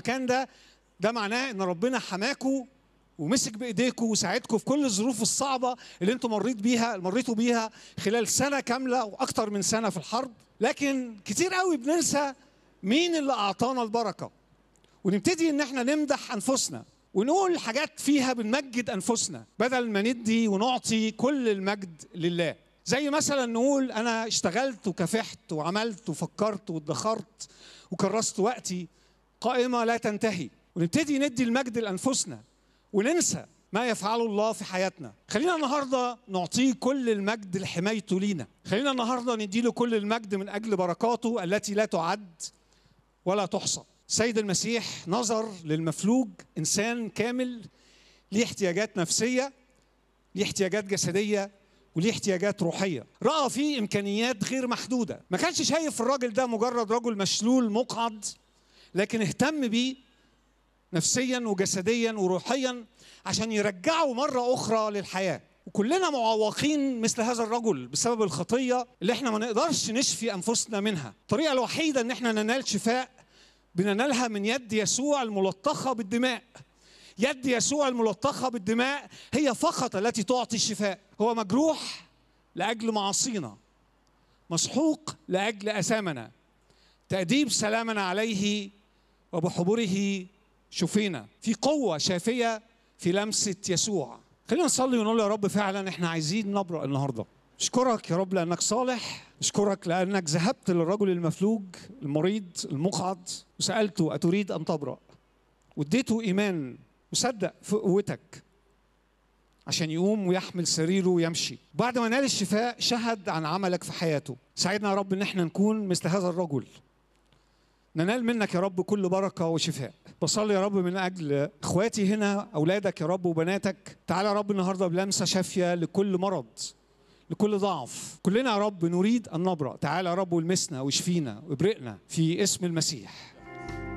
المكان ده ده معناه ان ربنا حماكوا ومسك بايديكم وساعدكم في كل الظروف الصعبه اللي انتم مريت بيها مريتوا بيها خلال سنه كامله واكتر من سنه في الحرب لكن كتير قوي بننسى مين اللي اعطانا البركه ونبتدي ان احنا نمدح انفسنا ونقول حاجات فيها بنمجد انفسنا بدل ما ندي ونعطي كل المجد لله زي مثلا نقول انا اشتغلت وكافحت وعملت وفكرت وادخرت وكرست وقتي قائمه لا تنتهي ونبتدي ندي المجد لانفسنا وننسى ما يفعله الله في حياتنا خلينا النهارده نعطيه كل المجد لحمايته لينا خلينا النهارده نديله كل المجد من اجل بركاته التي لا تعد ولا تحصى سيد المسيح نظر للمفلوج انسان كامل ليه احتياجات نفسيه ليه احتياجات جسديه وليه احتياجات روحيه راى فيه امكانيات غير محدوده ما كانش شايف الراجل ده مجرد رجل مشلول مقعد لكن اهتم بيه نفسيا وجسديا وروحيا عشان يرجعه مره اخرى للحياه وكلنا معوقين مثل هذا الرجل بسبب الخطيه اللي احنا ما نقدرش نشفي انفسنا منها الطريقه الوحيده ان احنا ننال شفاء بننالها من يد يسوع الملطخه بالدماء يد يسوع الملطخه بالدماء هي فقط التي تعطي الشفاء هو مجروح لاجل معاصينا مسحوق لاجل اثامنا تاديب سلامنا عليه وبحبره شفينا في قوه شافيه في لمسه يسوع خلينا نصلي ونقول يا رب فعلا احنا عايزين نبرأ النهارده اشكرك يا رب لانك صالح اشكرك لانك ذهبت للرجل المفلوج المريض المقعد وسالته اتريد ان تبرأ واديته ايمان وصدق في قوتك عشان يقوم ويحمل سريره ويمشي بعد ما نال الشفاء شهد عن عملك في حياته ساعدنا يا رب ان احنا نكون مثل هذا الرجل ننال منك يا رب كل بركه وشفاء بصلي يا رب من اجل اخواتي هنا اولادك يا رب وبناتك تعالى يا رب النهارده بلمسه شافيه لكل مرض لكل ضعف كلنا يا رب نريد ان نبرأ تعالى يا رب والمسنا واشفينا وابرئنا في اسم المسيح